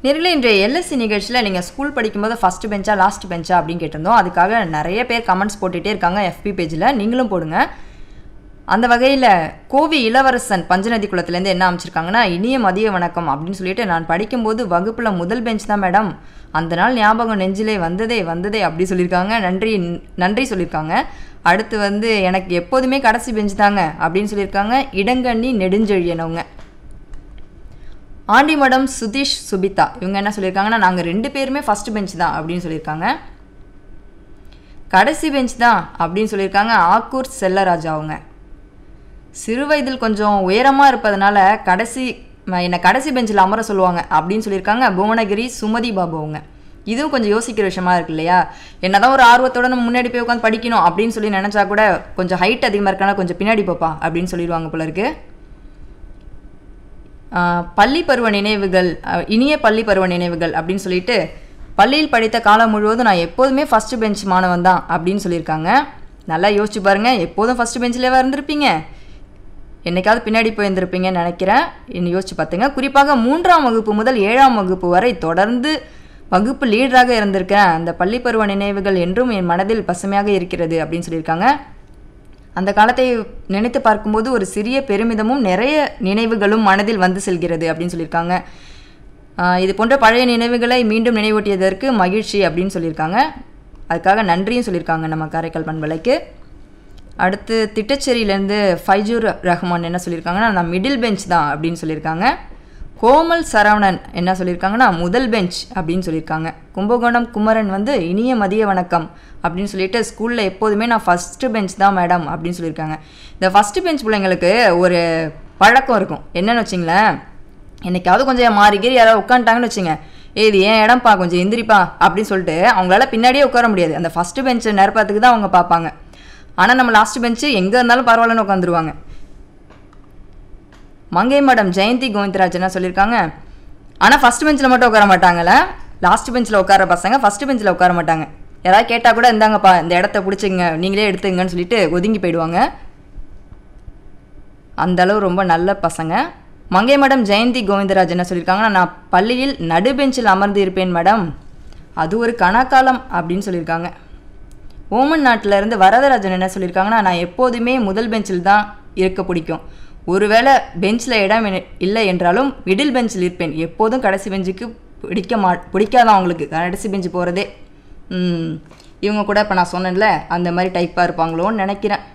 நேர்களே இன்றைய எல்எஸ்சி நிகழ்ச்சியில் நீங்கள் ஸ்கூல் படிக்கும்போது ஃபஸ்ட்டு பெஞ்சா லாஸ்ட் பெஞ்சா அப்படின்னு கேட்டிருந்தோம் அதுக்காக நிறைய பேர் கமெண்ட்ஸ் போட்டுகிட்டே இருக்காங்க எஃபி பேஜில் நீங்களும் போடுங்க அந்த வகையில் கோவி இளவரசன் பஞ்சநதி குளத்துலேருந்து என்ன அமைச்சிருக்காங்கன்னா இனிய மதிய வணக்கம் அப்படின்னு சொல்லிட்டு நான் படிக்கும்போது வகுப்பில் முதல் பெஞ்ச் தான் மேடம் அந்த நாள் ஞாபகம் நெஞ்சிலே வந்ததே வந்ததே அப்படி சொல்லியிருக்காங்க நன்றி நன்றி சொல்லியிருக்காங்க அடுத்து வந்து எனக்கு எப்போதுமே கடைசி பெஞ்ச் தாங்க அப்படின்னு சொல்லியிருக்காங்க இடங்கண்ணி நெடுஞ்செழியனவங்க ஆண்டிமடம் சுதீஷ் சுபிதா இவங்க என்ன சொல்லியிருக்காங்கன்னா நாங்கள் ரெண்டு பேருமே ஃபஸ்ட் பெஞ்ச் தான் அப்படின்னு சொல்லியிருக்காங்க கடைசி பெஞ்ச் தான் அப்படின்னு சொல்லியிருக்காங்க ஆக்கூர் செல்லராஜா அவங்க சிறு வயதில் கொஞ்சம் உயரமாக இருப்பதனால கடைசி ம- என்னை கடைசி பெஞ்சில் அமர சொல்லுவாங்க அப்படின்னு சொல்லியிருக்காங்க புவனகிரி சுமதி பாபு அவங்க இதுவும் கொஞ்சம் யோசிக்கிற விஷயமா இருக்கு இல்லையா என்னதான் ஒரு ஆர்வத்தோட நம்ம முன்னாடி போய் உட்காந்து படிக்கணும் அப்படின்னு சொல்லி நினச்சா கூட கொஞ்சம் ஹைட் அதிகமாக இருக்கானா கொஞ்சம் பின்னாடி போப்பா அப்படின்னு சொல்லிடுவாங்க போல இருக்கு ஆஹ் பள்ளி பருவ நினைவுகள் அஹ் இனிய பள்ளி பருவ நினைவுகள் அப்படின்னு சொல்லிட்டு பள்ளியில் படித்த காலம் முழுவதும் நான் எப்போதுமே ஃபஸ்ட்டு பெஞ்ச் மாணவன் தான் அப்படின்னு சொல்லியிருக்காங்க நல்லா யோசிச்சு பாருங்க எப்போதும் ஃபஸ்ட்டு பெஞ்சிலேவா இருந்திருப்பீங்க என்னைக்காவது பின்னாடி போயிருந்திருப்பீங்கன்னு நினைக்கிறேன் இன்னும் யோசிச்சு பார்த்துங்க குறிப்பாக மூன்றாம் வகுப்பு முதல் ஏழாம் வகுப்பு வரை தொடர்ந்து வகுப்பு லீடராக இருந்திருக்கேன் அந்த பள்ளி பருவ நினைவுகள் என்றும் என் மனதில் பசுமையாக இருக்கிறது அப்படின்னு சொல்லியிருக்காங்க அந்த காலத்தை நினைத்து பார்க்கும்போது ஒரு சிறிய பெருமிதமும் நிறைய நினைவுகளும் மனதில் வந்து செல்கிறது அப்படின்னு சொல்லியிருக்காங்க ஆஹ் இது போன்ற பழைய நினைவுகளை மீண்டும் நினைவூட்டியதற்கு மகிழ்ச்சி அப்படின்னு சொல்லியிருக்காங்க அதுக்காக நன்றியும் சொல்லியிருக்காங்க நம்ம காரைக்கால் பண்பலைக்கு அடுத்து திட்டச்சேரியிலேருந்து ஃபைஜூர் ரஹ்மான் என்ன சொல்லியிருக்காங்கன்னா நான் மிடில் பெஞ்ச் தான் அப்படின்னு சொல்லியிருக்காங்க கோமல் சரவணன் என்ன சொல்லியிருக்காங்கன்னா முதல் பெஞ்ச் அப்படின்னு சொல்லியிருக்காங்க கும்பகோணம் குமரன் வந்து இனிய மதிய வணக்கம் அப்படின்னு சொல்லிட்டு ஸ்கூலில் எப்போதுமே நான் ஃபஸ்ட்டு பெஞ்ச் தான் மேடம் அப்படின்னு சொல்லியிருக்காங்க இந்த ஃபஸ்ட்டு பெஞ்ச் பிள்ளைங்களுக்கு ஒரு பழக்கம் இருக்கும் என்னன்னு வச்சிங்களேன் என்னைக்காவது கொஞ்சம் மாறிக்கேறி யாராவது உட்காந்துட்டாங்கன்னு வச்சுங்க ஏய் இது ஏன் இடம்ப்பா கொஞ்சம் எந்திரிப்பா அப்படின்னு சொல்லிட்டு அவங்களால பின்னாடியே உட்கார முடியாது அந்த ஃபஸ்ட்டு பெஞ்சை நிரப்பத்துக்கு தான் அவங்க பார்ப்பாங்க ஆனால் நம்ம லாஸ்ட் பெஞ்சு எங்கே இருந்தாலும் பரவாயில்லன்னு உட்காந்துருவாங்க மங்கை மேடம் ஜெயந்தி கோவிந்தராஜ் என்ன சொல்லியிருக்காங்க ஆனால் ஃபஸ்ட் பெஞ்சில் மட்டும் உட்கார மாட்டாங்கல்ல லாஸ்ட் பெஞ்சில் உட்கார பசங்க ஃபஸ்ட் பெஞ்சில் உட்கார மாட்டாங்க யாராவது கேட்டால் கூட இந்தாங்கப்பா இந்த இடத்த பிடிச்சிங்க நீங்களே எடுத்துங்கன்னு சொல்லிட்டு ஒதுங்கி போயிடுவாங்க அந்த அளவு ரொம்ப நல்ல பசங்க மங்கை மேடம் ஜெயந்தி கோவிந்தராஜ் என்ன சொல்லியிருக்காங்கன்னா நான் பள்ளியில் நடு பெஞ்சில் அமர்ந்து இருப்பேன் மேடம் அது ஒரு கணக்காலம் அப்படின்னு சொல்லியிருக்காங்க ஓமன் நாட்டில் இருந்து வரதராஜன் என்ன சொல்லியிருக்காங்கன்னா நான் எப்போதுமே முதல் பெஞ்சில் தான் இருக்க பிடிக்கும் ஒருவேளை பெஞ்சில் இடம் என- இல்லை என்றாலும் மிடில் பெஞ்சில் இருப்பேன் எப்போதும் கடைசி பெஞ்சுக்கு பிடிக்க மா பிடிக்காதான் அவங்களுக்கு கடைசி பெஞ்சு போகிறதே இவங்க கூட இப்போ நான் சொன்னேன்ல அந்த மாதிரி டைப்பாக இருப்பாங்களோன்னு நினைக்கிறேன்